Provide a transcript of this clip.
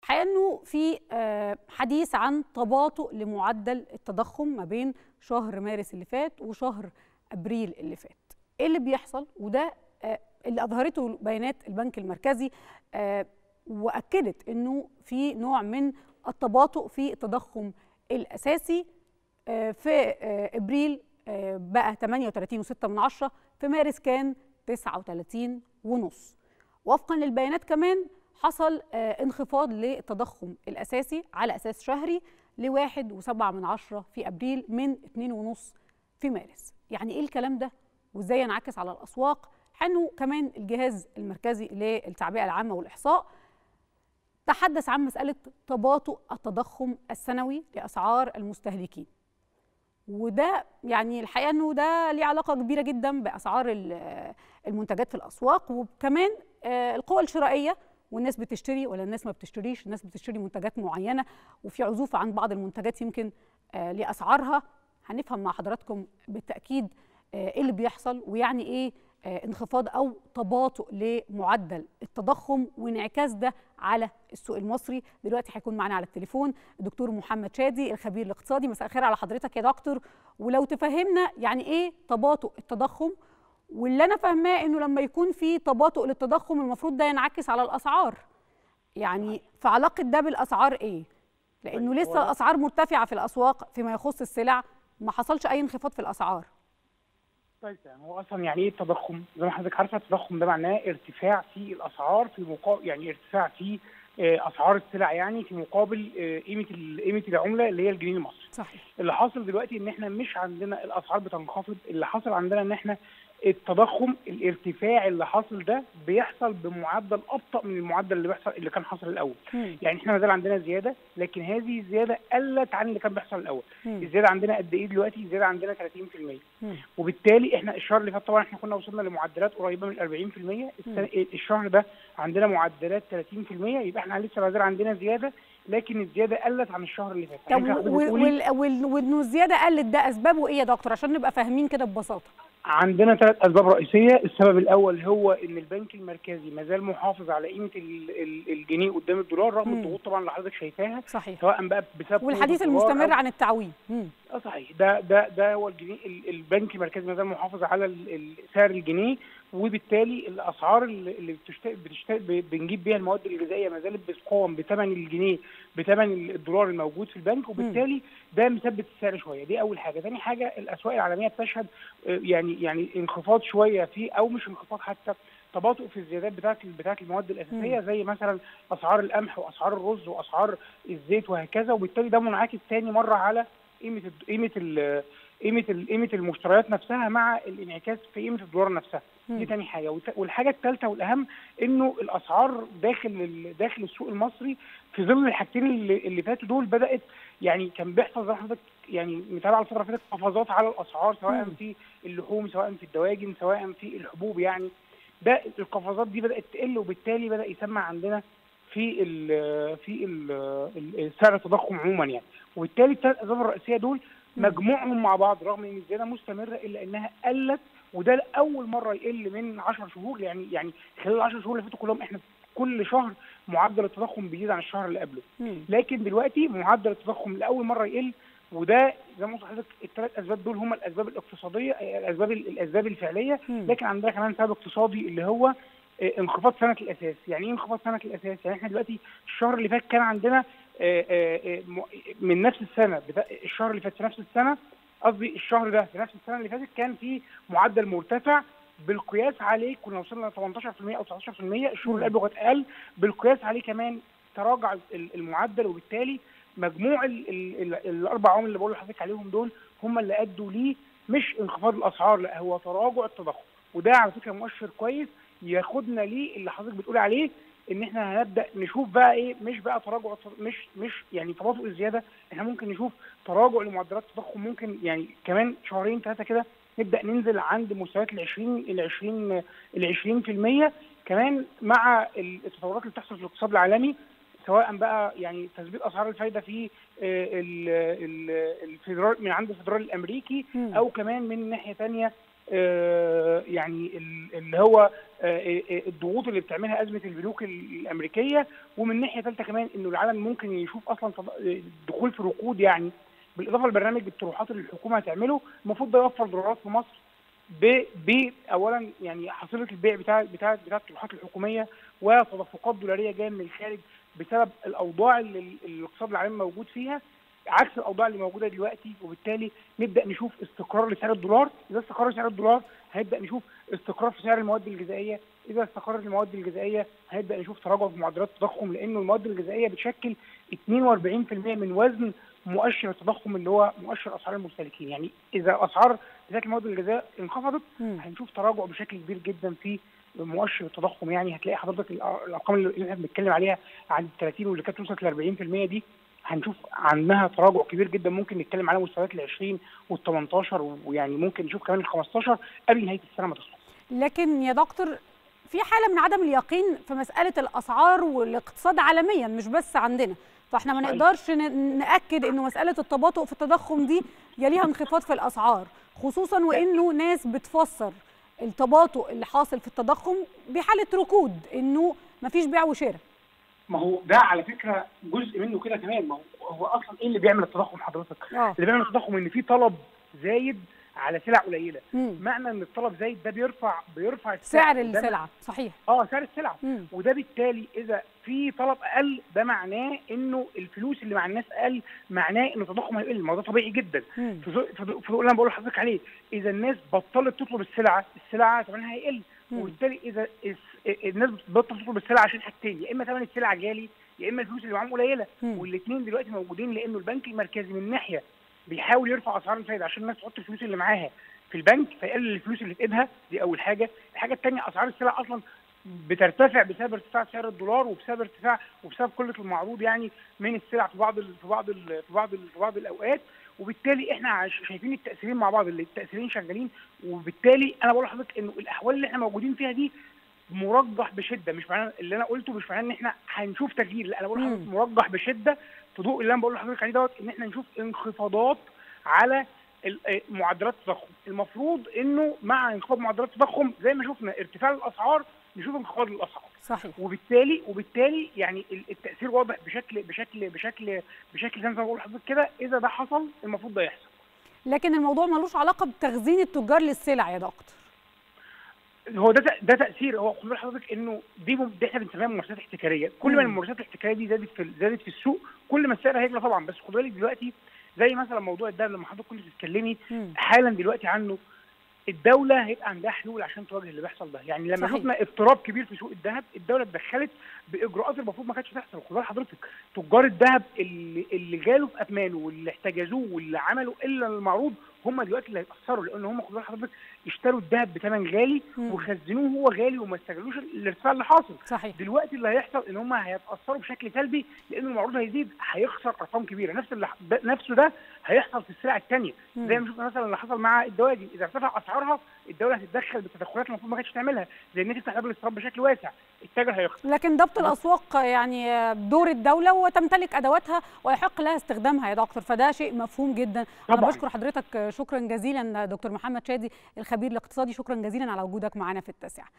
الحقيقه انه في حديث عن تباطؤ لمعدل التضخم ما بين شهر مارس اللي فات وشهر ابريل اللي فات ايه اللي بيحصل وده اللي اظهرته بيانات البنك المركزي واكدت انه في نوع من التباطؤ في التضخم الاساسي في ابريل بقى 38.6 من عشرة في مارس كان 39 ونص وفقا للبيانات كمان حصل انخفاض للتضخم الاساسي على اساس شهري لواحد وسبعة من عشرة في ابريل من اتنين ونص في مارس يعني ايه الكلام ده وازاي ينعكس على الاسواق حنو كمان الجهاز المركزي للتعبئه العامه والاحصاء تحدث عن مساله تباطؤ التضخم السنوي لاسعار المستهلكين وده يعني الحقيقه انه ده ليه علاقه كبيره جدا باسعار المنتجات في الاسواق وكمان القوى الشرائيه والناس بتشتري ولا الناس ما بتشتريش الناس بتشتري منتجات معينه وفي عزوف عن بعض المنتجات يمكن لاسعارها هنفهم مع حضراتكم بالتاكيد ايه اللي بيحصل ويعني ايه انخفاض او تباطؤ لمعدل التضخم وانعكاس ده على السوق المصري دلوقتي هيكون معنا على التليفون الدكتور محمد شادي الخبير الاقتصادي مساء الخير على حضرتك يا دكتور ولو تفهمنا يعني ايه تباطؤ التضخم واللي انا فاهماه انه لما يكون في تباطؤ للتضخم المفروض ده ينعكس على الاسعار يعني فعلاقه ده بالاسعار ايه لانه لسه الاسعار مرتفعه في الاسواق فيما يخص السلع ما حصلش اي انخفاض في الاسعار طيب يعني هو اصلا يعني ايه التضخم؟ زي ما حضرتك عارفه التضخم ده معناه ارتفاع في الاسعار في مقابل يعني ارتفاع في اسعار السلع يعني في مقابل قيمه قيمه العمله اللي هي الجنيه المصري. صحيح. اللي حاصل دلوقتي ان احنا مش عندنا الاسعار بتنخفض، اللي حاصل عندنا ان احنا التضخم الارتفاع اللي حاصل ده بيحصل بمعدل ابطا من المعدل اللي بيحصل اللي كان حاصل الاول مم. يعني احنا ما زال عندنا زياده لكن هذه الزياده قلت عن اللي كان بيحصل الاول مم. الزياده عندنا قد ايه دلوقتي الزياده عندنا 30% مم. وبالتالي احنا الشهر اللي فات طبعا احنا كنا وصلنا لمعدلات قريبه من 40% السنة الشهر ده عندنا معدلات 30% يبقى احنا لسه ما زال عندنا زياده لكن الزياده قلت عن الشهر اللي فات عشان طب كده حضرتك و- بتقولي وال- وال- وانه الزياده قلت ده اسبابه ايه يا دكتور عشان نبقى فاهمين كده ببساطه عندنا ثلاث اسباب رئيسيه، السبب الاول هو ان البنك المركزي ما زال محافظ على قيمه ال- ال- الجنيه قدام الدولار رغم مم. الضغوط طبعا اللي حضرتك شايفاها صحيح سواء بقى بسبب والحديث قوة الدولار المستمر أو- عن التعويم مم. اه صحيح ده ده ده هو الجنيه ال- البنك المركزي ما زال محافظ على ال- ال- سعر الجنيه وبالتالي الاسعار اللي اللي بتشت... بتشت... ب- بنجيب بيها المواد الغذائيه ما زالت بتقاوم بثمن الجنيه بثمن الدولار الموجود في البنك وبالتالي ده مثبت السعر شويه دي اول حاجه ثاني حاجه الاسواق العالميه بتشهد آه، يعني يعني انخفاض شويه في او مش انخفاض حتى تباطؤ في الزيادات بتاعه بتاعه المواد الاساسيه زي مثلا اسعار القمح واسعار الرز واسعار الزيت وهكذا وبالتالي ده منعكس تاني مره على قيمه الد- قيمه ال- قيمه ال- قيمه المشتريات نفسها مع الانعكاس في قيمه الدولار نفسها مم. دي تاني حاجه والت- والحاجه الثالثه والاهم انه الاسعار داخل ال- داخل السوق المصري في ظل الحاجتين اللي, اللي فاتوا دول بدات يعني كان بيحصل زي ما حضرتك يعني متابعه الفتره اللي فاتت قفزات على الاسعار سواء مم. في اللحوم سواء في الدواجن سواء في الحبوب يعني ده القفزات دي بدات تقل وبالتالي بدا يسمع عندنا في ال في ال ال- سعر التضخم عموما يعني وبالتالي الثلاث اسباب الرئيسيه دول مم. مجموعهم مع بعض رغم ان الزياده مستمره الا انها قلت وده لاول مره يقل من 10 شهور يعني يعني خلال ال 10 شهور اللي فاتوا كلهم احنا كل شهر معدل التضخم بيزيد عن الشهر اللي قبله مم. لكن دلوقتي معدل التضخم لاول مره يقل وده زي ما قلت لحضرتك الثلاث اسباب دول هم الاسباب الاقتصاديه الاسباب الاسباب الفعليه مم. لكن عندنا كمان سبب اقتصادي اللي هو آه، انخفاض سنه الاساس يعني ايه انخفاض سنه الاساس يعني احنا دلوقتي الشهر اللي فات كان عندنا آه، آه، آه، م- من نفس السنه بتا- الشهر اللي فات في نفس السنه قصدي الشهر ده في نفس السنه اللي فاتت كان في معدل مرتفع بالقياس عليه كنا وصلنا ل 18% او 19% الشهور اللي قبله كانت اقل بالقياس عليه كمان تراجع ال- المعدل وبالتالي مجموع ال ال ال الاربع عوامل اللي بقول لحضرتك عليهم دول هم اللي ادوا ليه مش انخفاض الاسعار لا هو تراجع التضخم وده على فكره مؤشر كويس ياخدنا ليه اللي حضرتك بتقول عليه ان احنا هنبدا نشوف بقى ايه مش بقى تراجع مش مش يعني تباطؤ الزياده احنا ممكن نشوف تراجع لمعدلات التضخم ممكن يعني كمان شهرين ثلاثه كده نبدا ننزل عند مستويات ال 20 ال 20 ال 20% كمان مع التطورات اللي بتحصل في الاقتصاد العالمي سواء بقى يعني تثبيت اسعار الفايده في ال- ال- الفيدرال من عند الفيدرالي الامريكي مم. او كمان من ناحيه ثانيه آه، يعني ال- اللي هو آه، آه، الضغوط اللي بتعملها ازمه البنوك الامريكيه ومن ناحيه ثالثه كمان انه العالم ممكن يشوف اصلا تض- دخول في ركود يعني بالاضافه لبرنامج الطروحات اللي الحكومه هتعمله المفروض ده يوفر دولارات في مصر ب ب اولا يعني حصيله البيع بتاع بتاع بتاع الطروحات الحكوميه وتدفقات دولاريه جايه من الخارج بسبب الاوضاع اللي ال- الاقتصاد العالمي موجود فيها عكس الاوضاع اللي موجوده دلوقتي وبالتالي نبدا نشوف استقرار لسعر الدولار اذا استقر سعر الدولار هنبدا نشوف استقرار في سعر المواد الغذائيه اذا استقرت المواد الغذائيه هنبدا نشوف تراجع في معدلات التضخم لانه المواد الغذائيه بتشكل 42% من وزن مؤشر التضخم اللي هو مؤشر اسعار المستهلكين يعني اذا اسعار بتاعت المواد الغذائيه انخفضت مم. هنشوف تراجع بشكل كبير جدا في مؤشر التضخم يعني هتلاقي حضرتك الأ- الارقام اللي احنا بنتكلم عليها عن 30 واللي كانت وصلت ل 40% دي هنشوف عنها تراجع كبير جدا ممكن نتكلم على مستويات ال 20 وال 18 ويعني ممكن نشوف كمان ال 15 قبل نهايه السنه ما تخلص. لكن يا دكتور في حاله من عدم اليقين في مساله الاسعار والاقتصاد عالميا مش بس عندنا فاحنا ما صحيح. نقدرش ن- ناكد انه مساله التباطؤ في التضخم دي يليها انخفاض في الاسعار خصوصا وانه ناس بتفسر التباطؤ اللي حاصل في التضخم بحاله ركود انه مفيش بيع وشراء ما هو ده على فكره جزء منه كده كمان ما هو هو اصلا ايه اللي بيعمل التضخم حضرتك؟ اه اللي بيعمل التضخم ان في طلب زايد على سلع قليله، مم. معنى ان الطلب زايد ده بيرفع بيرفع السعر سعر وده- السلعه صحيح اه سعر السلعه مم. وده بالتالي اذا في طلب اقل ده معناه انه الفلوس اللي مع الناس اقل معناه ان التضخم هيقل ما هو ده طبيعي جدا مم. في ذوق- في ذوق في ذوق اللي انا بقول لحضرتك عليه اذا الناس بطلت تطلب السلعه السلعه ثمنها هيقل مم. وبالتالي اذا الس- الناس بتبطل تطلب السلعه عشان حاجتين يا اما ثمن السلعه غالي يا اما الفلوس اللي معاهم قليله مم. والاثنين دلوقتي موجودين لانه البنك المركزي من ناحيه بيحاول يرفع اسعار الفايده عشان الناس تحط الفلوس اللي معاها في البنك فيقلل الفلوس اللي في ايدها دي اول حاجه الحاجه الثانيه اسعار السلع اصلا بترتفع بسبب ارتفاع سعر الدولار وبسبب ارتفاع وبسبب قله المعروض يعني من السلع في بعض ال في بعض ال في بعض ال في بعض الاوقات وبالتالي احنا عاش- شايفين التاثيرين مع بعض اللي التاثيرين شغالين وبالتالي انا بقول لحضرتك انه الاحوال اللي احنا موجودين فيها دي مرجح بشده مش معناه اللي انا قلته مش معناه ان احنا هنشوف تغيير لا انا بقول مم. لحضرتك مرجح بشده في ضوء اللي انا بقول لحضرتك عليه دوت ان احنا نشوف انخفاضات على ال- آه، معدلات التضخم المفروض انه مع انخفاض معدلات التضخم زي ما شفنا ارتفاع الاسعار نشوف انخفاض الاسعار صحيح وبالتالي وبالتالي يعني ال- التاثير واضح بشكل بشكل بشكل بشكل زي ما بقول لحضرتك كده اذا ده حصل المفروض ده يحصل لكن الموضوع ملوش علاقه بتخزين التجار للسلع يا دكتور هو ده تأ- ده تاثير هو خد بال حضرتك انه دي مم- دي احنا بنسميها ممارسات احتكاريه كل ما مم. الممارسات الاحتكاريه دي زادت في زادت في السوق كل ما السعر هيغلى طبعا بس خد بالك دلوقتي زي مثلا موضوع الدهب لما حضرتك كنت بتتكلمي مم. حالا دلوقتي عنه الدولة هيبقى عندها حلول عشان تواجه اللي بيحصل ده، يعني لما صحيح. شفنا اضطراب كبير في سوق الذهب، الدولة اتدخلت بإجراءات المفروض ما كانتش تحصل، خد بال حضرتك تجار الذهب اللي اللي جالوا في أثمانه واللي احتجزوه واللي عملوا إلا المعروض هم دلوقتي اللي هيتأثروا لأن هم خد بال حضرتك اشتروا الذهب بثمن غالي مم. وخزنوه هو غالي وما استغلوش الارتفاع اللي حاصل، صحيح دلوقتي اللي هيحصل ان هم هيتاثروا بشكل سلبي لان المعروض هيزيد هيخسر ارقام كبيره نفس اللي ده نفسه ده هيحصل في السلع الثانيه مم. زي ما شفنا مثلا اللي حصل مع الدواجن اذا ارتفع اسعارها الدوله هتتدخل بتدخلات المفروض ما كانتش تعملها زي ان هي تفتح باب الاستيراد بشكل واسع التاجر هيخسر لكن ضبط الاسواق يعني دور الدوله وتمتلك ادواتها ويحق لها استخدامها يا دكتور فده شيء مفهوم جدا انا طبعاً. بشكر حضرتك شكرا جزيلا دكتور محمد شادي الخبير الاقتصادي شكرا جزيلا على وجودك معنا في التاسعه